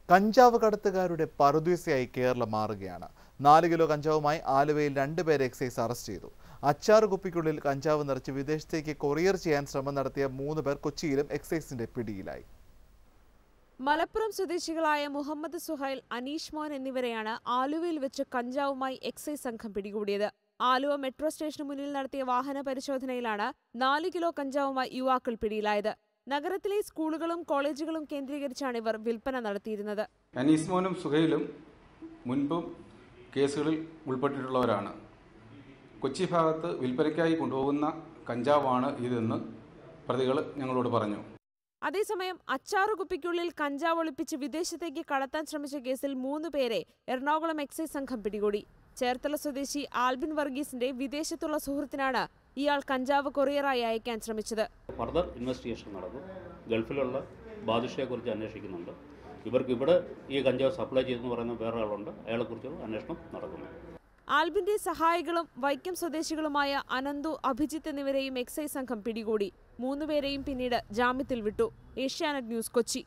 കഞ്ചാവ് കടത്തുകാരുടെ പറുദീസയായി കേരളം മാറുകയാണ് നാല് കിലോ കഞ്ചാവുമായി ആലുവയിൽ രണ്ടുപേരെ എക്സൈസ് അറസ്റ്റ് ചെയ്തു അച്ചാറ് കുപ്പിക്കുള്ളിൽ കഞ്ചാവ് നിറച്ച് വിദേശത്തേക്ക് കൊറിയർ ചെയ്യാൻ ശ്രമം നടത്തിയ മൂന്ന് പേർ കൊച്ചിയിലും എക്സൈസിന്റെ പിടിയിലായി മലപ്പുറം സ്വദേശികളായ മുഹമ്മദ് സുഹൈൽ അനീഷ് മോൻ എന്നിവരെയാണ് ആലുവയിൽ വെച്ച് കഞ്ചാവുമായി എക്സൈസ് സംഘം പിടികൂടിയത് ആലുവ മെട്രോ സ്റ്റേഷന് മുന്നിൽ നടത്തിയ വാഹന പരിശോധനയിലാണ് നാല് കിലോ കഞ്ചാവുമായി യുവാക്കൾ പിടിയിലായത് നഗരത്തിലെ സ്കൂളുകളും കോളേജുകളും കേന്ദ്രീകരിച്ചാണ് ഇവർ വിൽപ്പന നടത്തിയിരുന്നത് അനീസ്മോനും സുഹൈലും മുൻപും കേസുകളിൽ ഉൾപ്പെട്ടിട്ടുള്ളവരാണ് കൊച്ചി ഭാഗത്ത് വിൽപ്പനയ്ക്കായി കൊണ്ടുപോകുന്ന കഞ്ചാവാണ് ഇതെന്ന് പ്രതികൾ ഞങ്ങളോട് പറഞ്ഞു അതേസമയം അച്ചാറു കുപ്പിക്കുള്ളിൽ കഞ്ചാവ് ഒളിപ്പിച്ച് വിദേശത്തേക്ക് കടത്താൻ ശ്രമിച്ച കേസിൽ മൂന്ന് പേരെ എറണാകുളം എക്സൈസ് സംഘം പിടികൂടി ചേർത്തല സ്വദേശി ആൽബിൻ വർഗീസിന്റെ വിദേശത്തുള്ള സുഹൃത്തിനാണ് ഇയാൾ കഞ്ചാവ് കൊറിയറായി അയക്കാൻ ശ്രമിച്ചത് ഫർദർ ഇൻവെസ്റ്റിഗേഷൻ നടന്നു ഗൾഫിലുള്ള ബാദുഷയെക്കുറിച്ച് അന്വേഷിക്കുന്നുണ്ട് ഇവർക്ക് ഇവിടെ ഈ കഞ്ചാവ് സപ്ലൈ ചെയ്തെന്ന് പറയുന്ന വേറെ ആളുണ്ട് അയാളെക്കുറിച്ചുള്ള അന്വേഷണം നടക്കുന്നു ആൽബിന്റെ സഹായികളും വൈക്കം സ്വദേശികളുമായ അനന്തു അഭിജിത്ത് എന്നിവരെയും എക്സൈസ് സംഘം പിടികൂടി മൂന്നുപേരെയും പിന്നീട് ജാമ്യത്തിൽ വിട്ടു Asianet news Kochi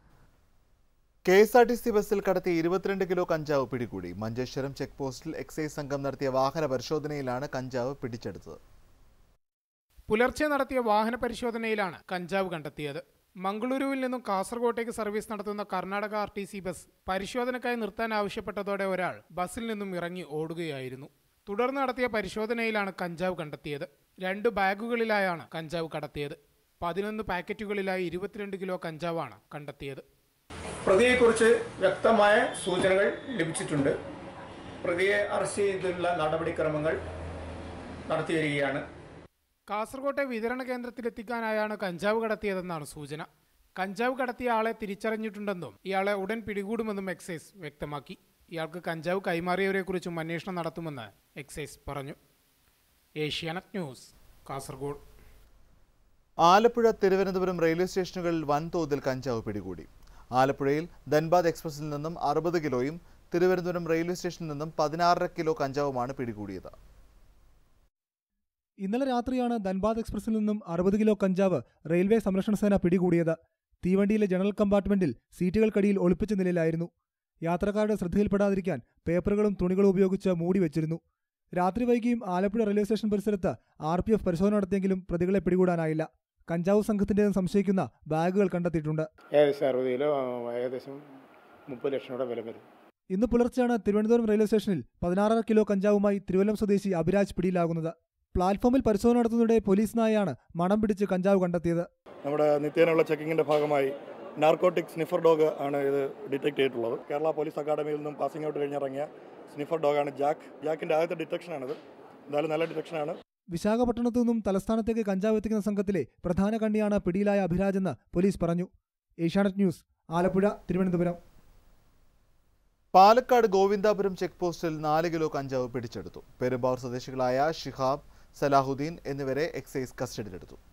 K S R T C ബസ്സിൽ കടത്തിയ ഇരുപത്തിരണ്ട് കിലോ കഞ്ചാവ് പിടികൂടി മഞ്ചേശ്വരം ചെക്ക് പോസ്റ്റിൽ എക്സൈസ് സംഘം നടത്തിയ വാഹന പരിശോധനയിലാണ് കഞ്ചാവ് പിടിച്ചെടുത്തത് പുലർച്ചെ നടത്തിയ വാഹന പരിശോധനയിലാണ് കഞ്ചാവ് കണ്ടെത്തിയത് മംഗളൂരുവിൽ നിന്നും കാസർഗോട്ടേക്ക് സർവീസ് നടത്തുന്ന Karnataka R T C bus പരിശോധനയ്ക്കായി നിർത്താൻ ആവശ്യപ്പെട്ടതോടെ ഒരാൾ ബസ്സിൽ നിന്നും ഇറങ്ങി ഓടുകയായിരുന്നു തുടർന്ന് നടത്തിയ പരിശോധനയിലാണ് കഞ്ചാവ് കണ്ടെത്തിയത് രണ്ട് ബാഗുകളിലായാണ് കഞ്ചാവ് കടത്തിയത് പതിനൊന്ന് പാക്കറ്റുകളിലായി ഇരുപത്തിരണ്ട് കിലോ കഞ്ചാവാണ് കണ്ടെത്തിയത് പ്രതിയെക്കുറിച്ച് വ്യക്തമായ സൂചനകൾ ലഭിച്ചിട്ടുണ്ട് പ്രതിയെ അറസ്റ്റ് ചെയ്തുള്ള നടപടിക്രമങ്ങൾ നടത്തി വരികയാണ് കാസർകോട്ടെ വിതരണ കേന്ദ്രത്തിലെത്തിക്കാനായാണ് കഞ്ചാവ് കടത്തിയതെന്നാണ് സൂചന കഞ്ചാവ് കടത്തിയ ആളെ തിരിച്ചറിഞ്ഞിട്ടുണ്ടെന്നും ഇയാളെ ഉടൻ പിടികൂടുമെന്നും എക്സൈസ് വ്യക്തമാക്കി ഇയാൾക്ക് കഞ്ചാവ് കൈമാറിയവരെക്കുറിച്ചും അന്വേഷണം നടത്തുമെന്ന് എക്സൈസ് പറഞ്ഞു ഏഷ്യാനെറ്റ് ന്യൂസ് കാസർഗോഡ് ആലപ്പുഴ തിരുവനന്തപുരം റെയിൽവേ സ്റ്റേഷനുകളിൽ വൻതോതിൽ കഞ്ചാവ് പിടികൂടി ആലപ്പുഴയിൽ ധൻബാദ് എക്സ്പ്രസിൽ നിന്നും അറുപത് കിലോയും തിരുവനന്തപുരം റെയിൽവേ സ്റ്റേഷനിൽ നിന്നും പതിനാറര കിലോ കഞ്ചാവുമാണ് പിടികൂടിയത് ഇന്നലെ രാത്രിയാണ് ധൻബാദ് എക്സ്പ്രസിൽ നിന്നും അറുപത് കിലോ കഞ്ചാവ് റെയിൽവേ സംരക്ഷണ സേന പിടികൂടിയത് തീവണ്ടിയിലെ ജനറൽ കമ്പാർട്ട്മെന്റിൽ സീറ്റുകൾക്കടിയിൽ ഒളിപ്പിച്ച നിലയിലായിരുന്നു യാത്രക്കാരുടെ ശ്രദ്ധയിൽപ്പെടാതിരിക്കാൻ പേപ്പറുകളും തുണികളും ഉപയോഗിച്ച് മൂടി വെച്ചിരുന്നു രാത്രി വൈകിയും ആലപ്പുഴ റെയിൽവേ സ്റ്റേഷൻ പരിസരത്ത് ആർ പി എഫ് പരിശോധന നടത്തിയെങ്കിലും പ്രതികളെ പിടികൂടാനായില്ല കഞ്ചാവ് സംഘത്തിന്റേതെന്ന് സംശയിക്കുന്ന ബാഗുകൾ കണ്ടെത്തിയിട്ടുണ്ട് ഏകദേശം അറുപത് കിലോ ഏകദേശം മുപ്പത് ലക്ഷം രൂപ വില വരും ഇന്ന് പുലർച്ചെയാണ് തിരുവനന്തപുരം റെയിൽവേ സ്റ്റേഷനിൽ പതിനാറര കിലോ കഞ്ചാവുമായി തിരുവല്ലം സ്വദേശി അഭിരാജ് പിടിയിലാകുന്നത് പ്ലാറ്റ്ഫോമിൽ പരിശോധന നടത്തുന്നതിടെ പോലീസ് നായാണ് മണം പിടിച്ച് കഞ്ചാവ് കണ്ടെത്തിയത് നമ്മുടെ നിത്യേനയുള്ള ചെക്കിങ്ങിന്റെ ഭാഗമായി നാർക്കോട്ടിക് സ്നിഫർ ഡോഗ് ആണ് ഇത് ഡിറ്റക്ട് ചെയ്തിട്ടുള്ളത് കേരള പോലീസ് അക്കാദമിയിൽ നിന്നും പാസിംഗ് ഔട്ട് കഴിഞ്ഞിറങ്ങിയ സ്നിഫർ ഡോഗാണ് ജാക്ക് ജാക്കിന്റെ ആദ്യത്തെ ഡിറ്റക്ഷനാണിത് എന്തായാലും നല്ല ഡിറ്റക്ഷനാണ് വിശാഖപട്ടണത്തു നിന്നും തലസ്ഥാനത്തേക്ക് കഞ്ചാവ് എത്തിക്കുന്ന സംഘത്തിലെ പ്രധാന കണ്ണിയാണ് പിടിയിലായ അഭിരാജെന്ന് പോലീസ് പറഞ്ഞു ഏഷ്യാനെറ്റ് ന്യൂസ് ആലപ്പുഴ തിരുവനന്തപുരം പാലക്കാട് ഗോവിന്ദാപുരം ചെക്ക് പോസ്റ്റിൽ നാല് കിലോ കഞ്ചാവ് പിടിച്ചെടുത്തു പെരുമ്പാവൂർ സ്വദേശികളായ ഷിഹാബ് സലാഹുദ്ദീൻ എന്നിവരെ എക്സൈസ് കസ്റ്റഡിയിലെടുത്തു